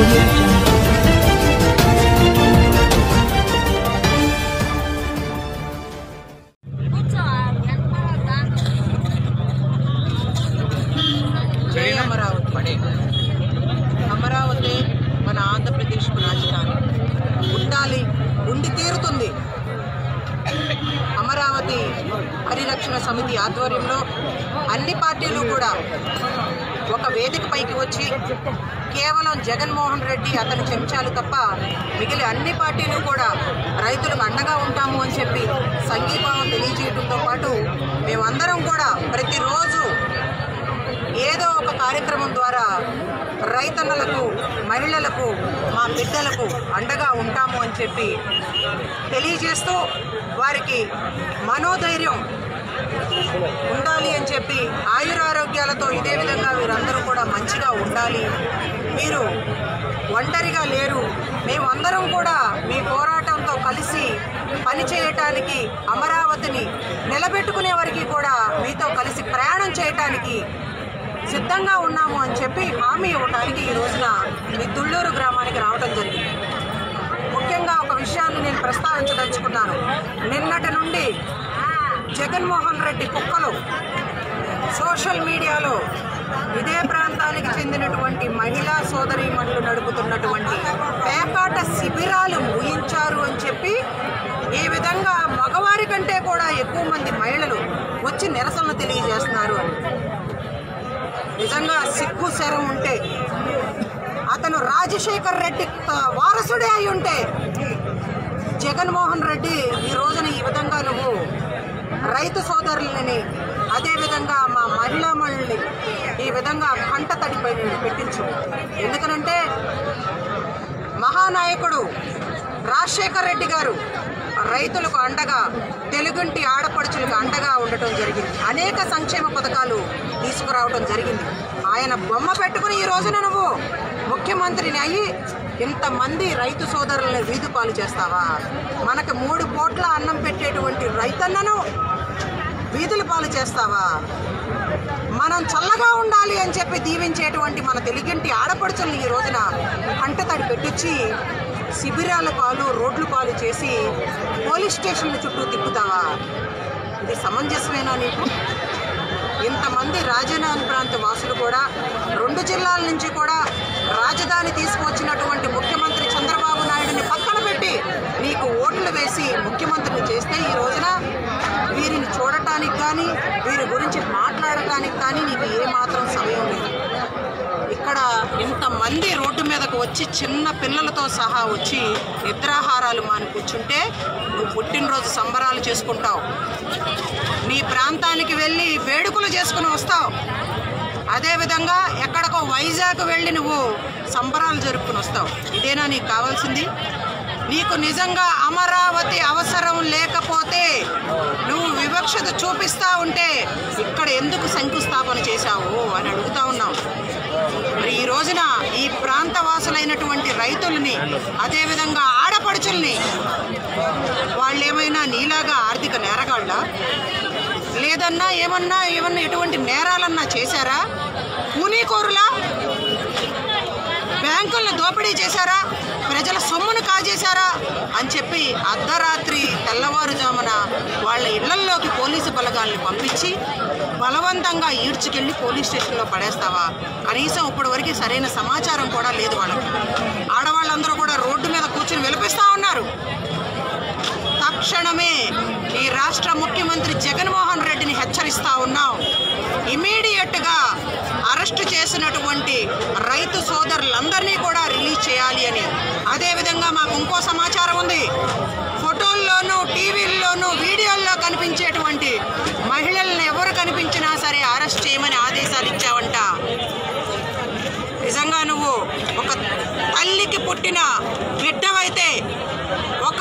audio jungle. జై అమరావతి అమరావతి మన ఆంధ్రప్రదేశ్కు రాజధాని ఉండాలి ఉండి తీరుతుంది అమరావతి పరిరక్షణ సమితి ఆధ్వర్యంలో అన్ని పార్టీలు కూడా ఒక వేదిక పైకి వచ్చి కేవలం జగన్మోహన్ రెడ్డి అతని చెంచాలు తప్ప మిగిలిన అన్ని పార్టీలు కూడా రైతులకు అండగా ఉంటాము అని చెప్పి సంఘీభావం తెలియజేయడంతో పాటు మేమందరం కూడా ప్రతిరోజు ఏదో ఒక కార్యక్రమం ద్వారా రైతన్నలకు మహిళలకు మా బిడ్డలకు అండగా ఉంటాము అని చెప్పి తెలియజేస్తూ వారికి మనోధైర్యం ఉండాలి అని చెప్పి ఆయురారోగ్యాలతో ఇదే విధంగా వీరందరూ కూడా మంచిగా ఉండాలి మీరు ఒంటరిగా లేరు మేమందరం కూడా మీ పోరాటంతో కలిసి పని చేయటానికి అమరావతిని నిలబెట్టుకునే వరకు కూడా మీతో కలిసి ప్రయాణం చేయటానికి సిద్ధంగా ఉన్నాము అని చెప్పి హామీ ఇవ్వడానికి ఈ రోజున ఈ తుళ్ళూరు గ్రామానికి రావడం జరిగింది ముఖ్యంగా ఒక విషయాన్ని నేను ప్రస్తావించదలుచుకున్నాను నిన్నటి నుండి జగన్మోహన్ రెడ్డి కుక్కలు సోషల్ మీడియాలో ఇదే ప్రాంతానికి చెందినటువంటి మహిళా సోదరీమణులు నడుపుతున్నటువంటి పేకాట శిబిరాలు ముయించారు అని చెప్పి ఈ విధంగా మగవారి కంటే కూడా ఎక్కువ మంది మహిళలు వచ్చి నిరసనలు తెలియజేస్తున్నారు అని నిజంగా సిగ్గు శరం ఉంటే అతను రాజశేఖర్ రెడ్డి ఆ, వారసుడే అయి ఉంటే జగన్మోహన్ రెడ్డి ఈ రోజున ఈ విధంగా నువ్వు రైతు సోదరులని అదేవిధంగా మా మహిళామణుల్ని ఈ విధంగా కంట తడిపై పెట్టించు ఎందుకనంటే మహానాయకుడు రాజశేఖర్ రెడ్డి గారు రైతులకు అండగా తెలుగుంటి ఆడపడుచులకు అండగా ఉండటం జరిగింది అనేక సంక్షేమ పథకాలు తీసుకురావడం జరిగింది ఆయన బొమ్మ పెట్టుకుని ఈ రోజున నువ్వు ముఖ్యమంత్రిని అయ్యి ఇంతమంది రైతు సోదరులను వీధి పాలు చేస్తావా మనకు మూడు కోట్ల అన్నం పెట్టేటువంటి రైతన్నను వీధుల పాలు చేస్తావా మనం చల్లగా ఉండాలి అని చెప్పి దీవించేటువంటి మన తెలుగింటి ఆడపడుచుల్ని ఈ రోజున కంటతడి పెట్టించి శిబిరాల పాలు రోడ్లు పాలు చేసి పోలీస్ స్టేషన్ల చుట్టూ తిప్పుతావా ఇది సమంజసమేనా నీకు ఇంతమంది రాజధాని ప్రాంత వాసులు కూడా రెండు జిల్లాల నుంచి కూడా రాజధాని తీసుకువచ్చినటువంటి ముఖ్యమంత్రి చంద్రబాబు నాయుడుని పక్కన పెట్టి నీకు ఓట్లు వేసి ముఖ్యమంత్రిని చేస్తే ఈ రోజున వీరిని చూడటానికి కానీ వీరి గురించి మాట్లాడటానికి కానీ నీకు ఏమాత్రం సమయం లేదు ఇక్కడ ఇంతమంది రోడ్డు మీదకు వచ్చి చిన్న పిల్లలతో సహా వచ్చి నిద్రాహారాలు మాని కూర్చుంటే నువ్వు పుట్టినరోజు సంబరాలు చేసుకుంటావు నీ ప్రాంతానికి వెళ్ళి వేడుకలు చేసుకుని వస్తావు అదేవిధంగా ఎక్కడికో వైజాగ్ వెళ్ళి నువ్వు సంబరాలు జరుపుకుని వస్తావు ఇదేనా నీకు కావాల్సింది నీకు నిజంగా అమరావతి అవసరం లేకపోతే నువ్వు వివక్షత చూపిస్తా ఉంటే ఇక్కడ ఎందుకు శంకుస్థాపన చేశావు అని అడుగుతా ఉన్నాం మరి ఈ రోజున ఈ ప్రాంత వాసులైనటువంటి రైతుల్ని అదేవిధంగా ఆడపడుచుల్ని వాళ్ళు ఏమైనా నీలాగా ఆర్థిక నేరగాళ్ళ లేదన్నా ఏమన్నా ఏమన్నా ఎటువంటి నేరాలన్నా చేశారా కూనీకోరులా బ్యాంకులను దోపిడీ చేశారా ప్రజల సొమ్మును కాజేశారా అని చెప్పి అర్ధరాత్రి తెల్లవారుజామున వాళ్ళ ఇళ్లల్లోకి పోలీసు బలగాల్ని పంపించి బలవంతంగా ఈడ్చుకెళ్ళి పోలీస్ స్టేషన్లో పడేస్తావా కనీసం ఇప్పటి వరకు సరైన సమాచారం కూడా లేదు వాళ్ళకి ఆడవాళ్ళందరూ కూడా రోడ్డు మీద కూర్చుని విలపిస్తా ఉన్నారు తక్షణమే ఈ రాష్ట్ర ముఖ్యమంత్రి జగన్మోహన్ రెడ్డిని హెచ్చరిస్తా ఉన్నాం ఇమీడియట్ గా అరెస్ట్ చేసినటువంటి రైతు సోదరులందరినీ కూడా రిలీజ్ చేయాలి అని అదేవిధంగా మాకు ఇంకో సమాచారం ఉంది ఫోటోల్లోనూ టీవీల్లోనూ వీడియోల్లో కనిపించేటువంటి మహిళలను ఎవరు కనిపించినా సరే అరెస్ట్ చేయమని ఆదేశాలు ఇచ్చావంట నిజంగా నువ్వు ఒక తల్లికి పుట్టిన బిడ్డవైతే ఒక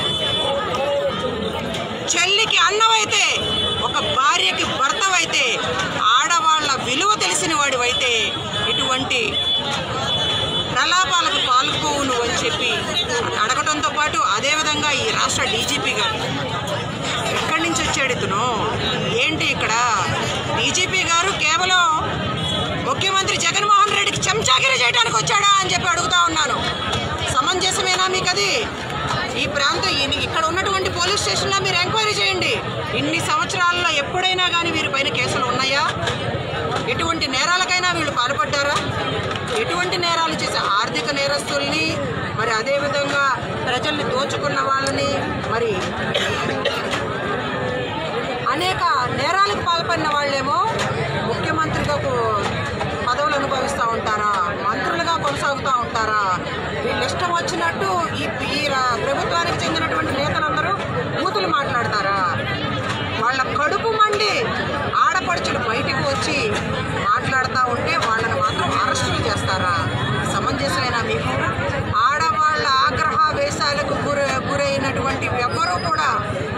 చెల్లికి అన్నవైతే ఒక భార్యకి భర్తవైతే ఆడవాళ్ళ విలువ తెలిసిన వాడివైతే ఇటువంటి ప్రలాపాలకు పాల్గొవు నువ్వు అని చెప్పి అడగటంతో పాటు అదేవిధంగా ఈ రాష్ట్ర డీజీపీ గారు ఎక్కడి నుంచి వచ్చాడు ఇతను ఏంటి ఇక్కడ డీజీపీ గారు కేవలం ముఖ్యమంత్రి జగన్మోహన్ రెడ్డికి చెంచాగిరి చేయడం చేయడానికి వచ్చాడా అని చెప్పి అడుగుతా ఉన్నాను సమంజసమేనా మీకు అది ఈ ప్రాంతం ఈ- ఇక్కడ ఉన్నటువంటి పోలీస్ స్టేషన్లో మీరు ఎంక్వైరీ చేయండి ఇన్ని సంవత్సరాల్లో ఎప్పుడైనా కానీ వీరి పైన కేసులు ఉన్నాయా ఎటువంటి నేరాలకైనా వీళ్ళు పాల్పడ్డారా ఎటువంటి నేరాలు చేసే ఆర్థిక నేరస్తుల్ని మరి అదేవిధంగా ప్రజల్ని దోచుకున్న వాళ్ళని మరి అనేక నేరాలకు పాల్పడిన వాళ్ళేమో ముఖ్యమంత్రిగా కు- పదవులు అనుభవిస్తూ ఉంటారా మంత్రులుగా కొనసాగుతూ ఉంటారా వీళ్ళు ఇష్టం వచ్చినట్టు ఈ ఈ రా- ప్రభుత్వానికి చెందినటువంటి నేతలందరూ బూతులు మాట్లాడతారా వాళ్ళ కడుపు మండి ఆడపడుచులు బయటికి వచ్చి మాట్లాడుతూ ఉంటే వాళ్ళని మాత్రం అరెస్టులు చేస్తారా సమంజసమేనా మీకు ఆడవాళ్ళ ఆగ్రహావేశాలకు గుర గురైనటువంటి ఎవ్వరూ కూడా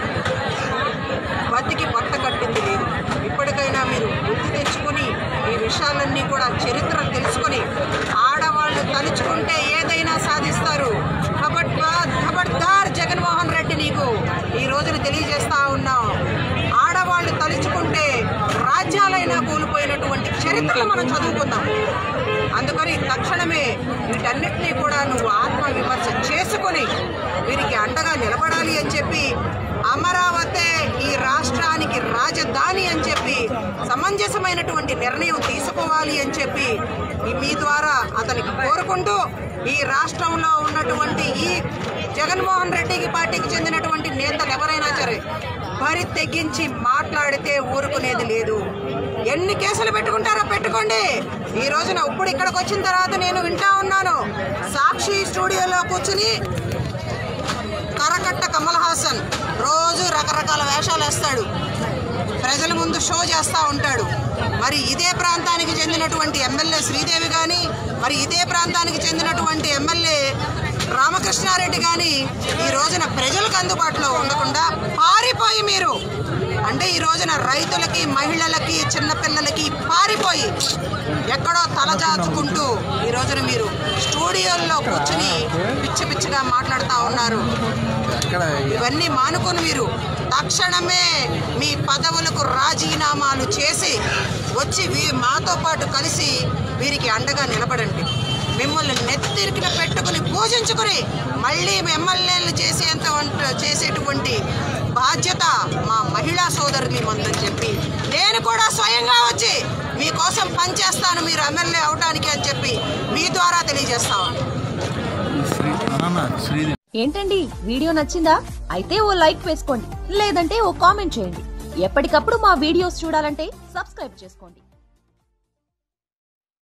బతికి బట్ట కట్టింది లేదు ఇప్పటికైనా మీరు బుద్ధి తెచ్చుకొని ఈ విషయాలన్నీ కూడా చరిత్ర తెలుసుకొని ఆడవాళ్ళు తలుచుకుంటే ఏదైనా సాధిస్తారు ఖబర్దార్ ఖబర్దార్ జగన్మోహన్ రెడ్డి నీకు ఈ రోజున తెలియజేస్తా ఉన్నాం ఆడవాళ్ళు తలుచుకుంటే రాజ్యాలైనా కోల్పోయినటువంటి చరిత్రలు మనం చదువుకుందాం అందుకని తక్షణమే వీటన్నిటినీ కూడా నువ్వు ఆత్మ విమర్శ చేసుకొని వీరికి అండగా నిలబడాలి అని చెప్పి అమరావతి ఈ రాష్ట్రానికి రాజధాని అని చెప్పి సమంజసమైనటువంటి నిర్ణయం తీసుకోవాలి అని చెప్పి ఈ- మీ ద్వారా అతనికి కోరుకుంటూ ఈ రాష్ట్రంలో ఉన్నటువంటి ఈ జగన్మోహన్ రెడ్డికి పార్టీకి చెందినటువంటి నేతలు ఎవరైనా సరే మరి తెగించి మాట్లాడితే ఊరుకునేది లేదు ఎన్ని కేసులు పెట్టుకుంటారో పెట్టుకోండి ఈ రోజున ఇప్పుడు ఇక్కడికి వచ్చిన తర్వాత నేను వింటా ఉన్నాను సాక్షి స్టూడియోలో కూర్చుని కరకట్ట కమల్ హాసన్ రోజు రకరకాల వేషాలు వేస్తాడు ప్రజల ముందు షో చేస్తూ ఉంటాడు మరి ఇదే ప్రాంతానికి చెందినటువంటి ఎమ్మెల్యే శ్రీదేవి కానీ మరి ఇదే ప్రాంతానికి చెందినటువంటి ఎమ్మెల్యే రామకృష్ణారెడ్డి కానీ ఈ రోజున ప్రజలకు అందుబాటులో ఉండకుండా పారిపోయి మీరు అంటే ఈ రోజున రైతులకి మహిళలకి చిన్నపిల్లలకి పారిపోయి ఎక్కడో తలజాచుకుంటూ ఈ రోజున మీరు స్టూడియోల్లో కూర్చుని పిచ్చి పిచ్చిగా మాట్లాడుతూ ఉన్నారు ఇవన్నీ మానుకొని మీరు తక్షణమే మీ పదవులకు రాజీనామాలు చేసి వచ్చి వీ- మాతో పాటు కలిసి వీరికి అండగా నిలబడండి మిమ్మల్ని నెత్తిరికిన పెట్టుకుని పూజించుకుని మళ్ళీ ఎమ్మెల్యేలు చేసేంత వంట చేసేటువంటి బాధ్యత మా మహిళా సోదరుని మందని చెప్పి నేను కూడా స్వయంగా వచ్చి మీకోసం పనిచేస్తాను మీరు ఎమ్మెల్యే అవటానికి అని చెప్పి మీ ద్వారా తెలియజేస్తాను శ్రీదేవి ఏంటండి వీడియో నచ్చిందా అయితే ఓ లైక్ వేసుకోండి లేదంటే ఓ కామెంట్ చేయండి ఎప్పటికప్పుడు మా వీడియోస్ చూడాలంటే సబ్స్క్రైబ్ చేసుకోండి